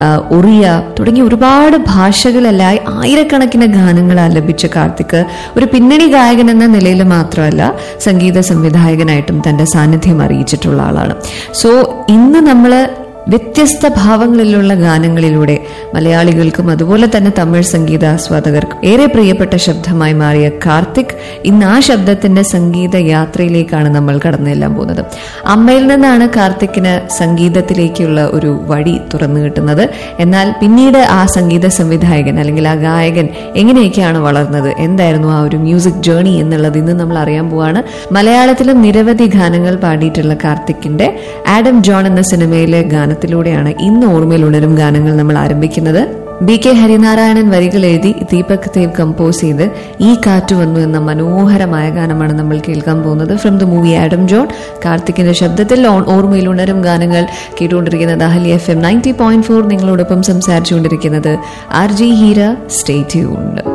ആ, ഒറിയ തുടങ്ങിയ ഒരുപാട് ഭാഷകളിലായി ആയിരക്കണക്കിന് ഗാനങ്ങൾ ആലപിച്ച കാർത്തിക് ഒരു പിന്നണി ഗായകൻ എന്ന നിലയിൽ മാത്രമല്ല സംഗീത സംവിധായകനായിട്ടും തന്റെ സാന്നിധ്യം അറിയിച്ചിട്ടുള്ള ആളാണ് സോ ഇന്ന് നമ്മൾ വ്യത്യസ്ത ഭാവങ്ങളിലുള്ള ഗാനങ്ങളിലൂടെ മലയാളികൾക്കും അതുപോലെ തന്നെ തമിഴ് സംഗീതാസ്വാദകർക്കും ഏറെ പ്രിയപ്പെട്ട ശബ്ദമായി മാറിയ കാർത്തിക് ഇന്ന് ആ ശബ്ദത്തിന്റെ സംഗീത യാത്രയിലേക്കാണ് നമ്മൾ കടന്നു ചെല്ലാൻ പോകുന്നത് അമ്മയിൽ നിന്നാണ് കാർത്തിക്കിന് സംഗീതത്തിലേക്കുള്ള ഒരു വഴി തുറന്നു കിട്ടുന്നത് എന്നാൽ പിന്നീട് ആ സംഗീത സംവിധായകൻ അല്ലെങ്കിൽ ആ ഗായകൻ എങ്ങനെയൊക്കെയാണ് വളർന്നത് എന്തായിരുന്നു ആ ഒരു മ്യൂസിക് ജേണി എന്നുള്ളത് ഇന്ന് നമ്മൾ അറിയാൻ പോവാണ് മലയാളത്തിലും നിരവധി ഗാനങ്ങൾ പാടിയിട്ടുള്ള കാർത്തിക്കിന്റെ ആഡം ജോൺ എന്ന സിനിമയിലെ ഗാനത്തിലൂടെയാണ് ഇന്ന് ഓർമ്മയിൽ ഉണരും ഗാനങ്ങൾ നമ്മൾ ആരംഭിക്കുന്നത് ബി കെ ഹരിനാരായണൻ വരികൾ എഴുതി ദീപക് ദേവ് കമ്പോസ് ചെയ്ത് ഈ കാറ്റ് വന്നു എന്ന മനോഹരമായ ഗാനമാണ് നമ്മൾ കേൾക്കാൻ പോകുന്നത് from the movie Adam John കാർത്തിക്കിന്റെ ശബ്ദത്തിൽ ഓൺ- ഓർമ്മയിൽ ഉണരും ഗാനങ്ങൾ കേട്ടുകൊണ്ടിരിക്കുന്നത് Ahalia F M ninety point four നിങ്ങളോടൊപ്പം സംസാരിച്ചുകൊണ്ടിരിക്കുന്നത് R G Heera stay tuned